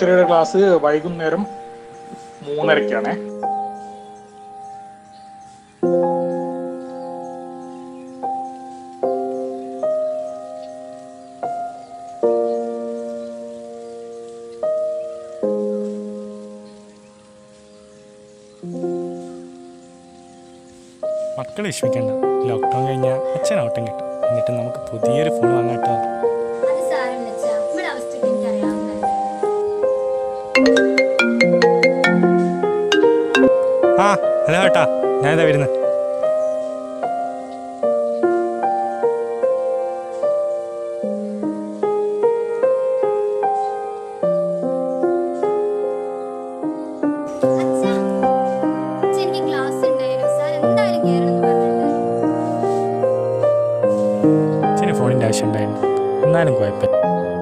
ഹിസ്റ്ററിയുടെ class വൈകുന്നേരം മൂന്നരക്കാണേ മക്കൾ വിഷമിക്കണ്ട ലോക്ക്ഡൗൺ കഴിഞ്ഞാൽ അച്ഛൻ ഓട്ടം കിട്ടും എന്നിട്ട് നമുക്ക് പുതിയൊരു ഫോൺ വാങ്ങാം കേട്ടോ അത് സാരമില്ല അച്ഛാ. നമ്മുടെ അവസ്ഥയ്ക്ക് എനിക്കറിയാവുന്നതല്ലേ. ആ ഹലോ ഏട്ടാ ഞാൻ ഇതാ വരുന്നത് അച്ഛാ, അച്ഛാ, എനിക്ക് ക്ലാസ് ഉണ്ടായിരുന്നു. സാർ എന്തായാലും കേറണമെന്ന് പറഞ്ഞിട്ടുണ്ട്. അച്ഛന് ഫോണിൻ്റെ ആവശ്യം ഉണ്ടായിരുന്നു എന്നാലും കുഴപ്പമില്ല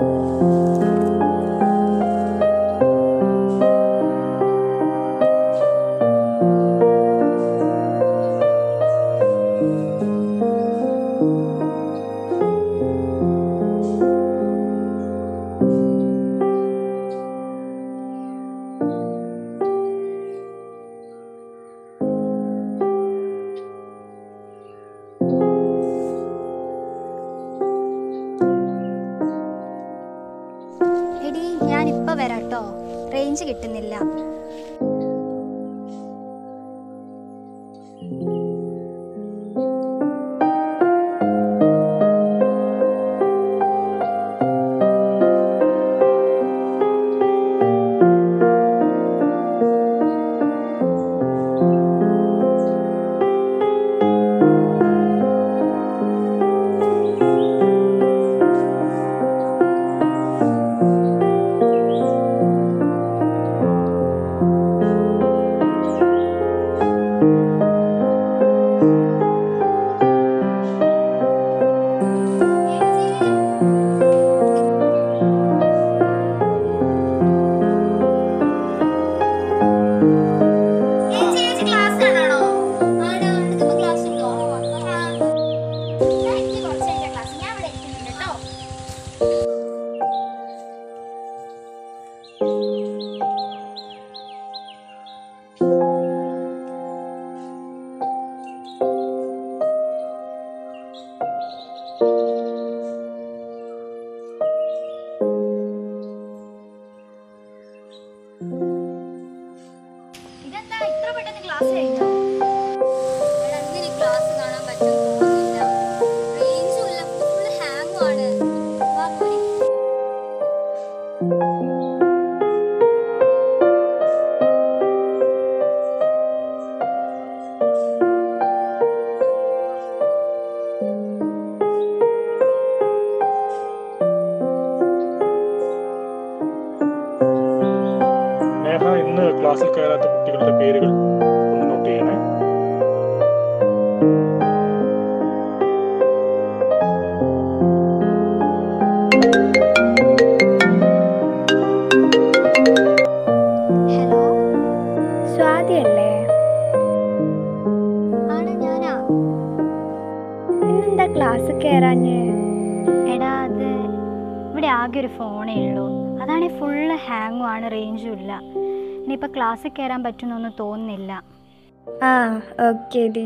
എടി ഞാൻ ഇപ്പൊ വരാട്ടോ റേഞ്ച് കിട്ടുന്നില്ല ഇതെന്താ ഇത്ര പെട്ടെന്ന് ക്ലാസ് കഴിഞ്ഞോ എടാ, ഇന്ന് ഇനി ക്ലാസ് കാണാൻ പറ്റും തോന്നുന്നില്ല റേഞ്ചും ഇല്ല ഫുൾ ഹാങ് ആണ് വാ പോരി നേഹ ഇന്ന് ക്ലാസ്സിൽ കയറാത്ത കുട്ടികളുടെ പേരുകൾ ഒന്ന് നോട്ട് ചെയ്യണേ ഹലോ സ്വാതിയല്ലേ ആണ് ഞാനാ ഇന്നെന്താ ക്ലാസ് കയറാഞ്ഞ് എടാ അത് ഇവിടെ ആകെ ഒരു ഫോണേ ഉള്ളൂ അതാണെങ്കിൽ ഫുള്ള് ഹാങ്ങും ആണ് റേഞ്ചും ഇല്ല ഇനിയിപ്പോൾ ക്ലാസ്സിൽ കയറാൻ പറ്റുന്നൊന്നും തോന്നുന്നില്ല ആ ഓക്കെ ഡി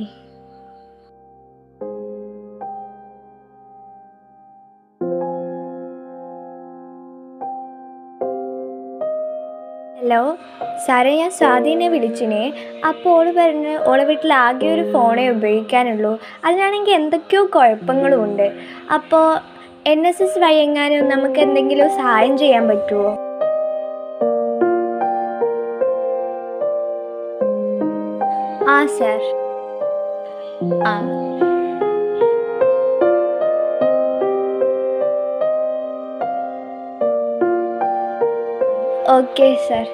ഹലോ സാറേ ഞാൻ സ്വാധീനെ വിളിച്ചിനെ അപ്പോൾ ഓള് പറഞ്ഞ് ഓളെ വീട്ടിൽ ആകെ ഒരു ഫോണേ ഉപയോഗിക്കാനുള്ളൂ അതിനാണെങ്കിൽ എന്തൊക്കെയോ കുഴപ്പങ്ങളും ഉണ്ട് അപ്പോൾ എൻ എസ് എസ് വഴി എങ്ങാനും നമുക്ക് എന്തെങ്കിലും സഹായം ചെയ്യാൻ പറ്റുമോ ആ സാർ ആ ഓക്കെ സാർ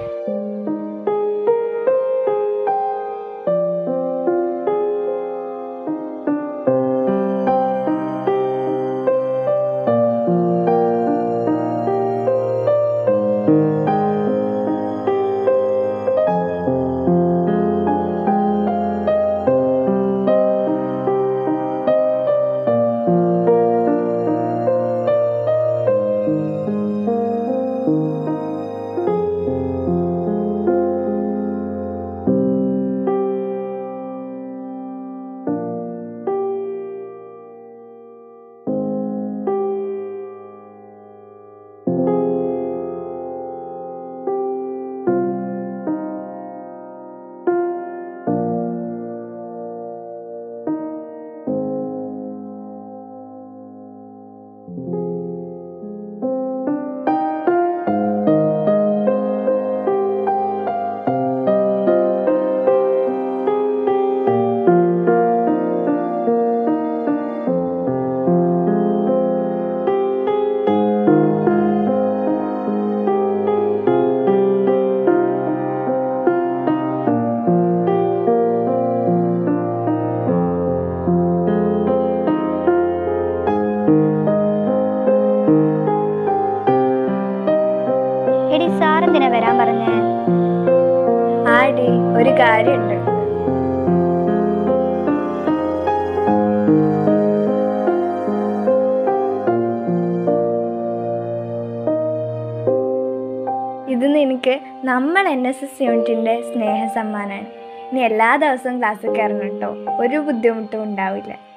എടി സാർ എന്തിനാ വരാൻ പറഞ്ഞേ ആടി ഒരു കാര്യമുണ്ട് ഇത് നിനക്ക് നമ്മൾ എൻ എസ് എസ് യൂണിറ്റിൻ്റെ സ്നേഹ സമ്മാനമാണ് ഇനി എല്ലാ ദിവസവും ക്ലാസ്സിൽ കയറണം കേട്ടോ ഒരു ബുദ്ധിമുട്ടും ഉണ്ടാവില്ല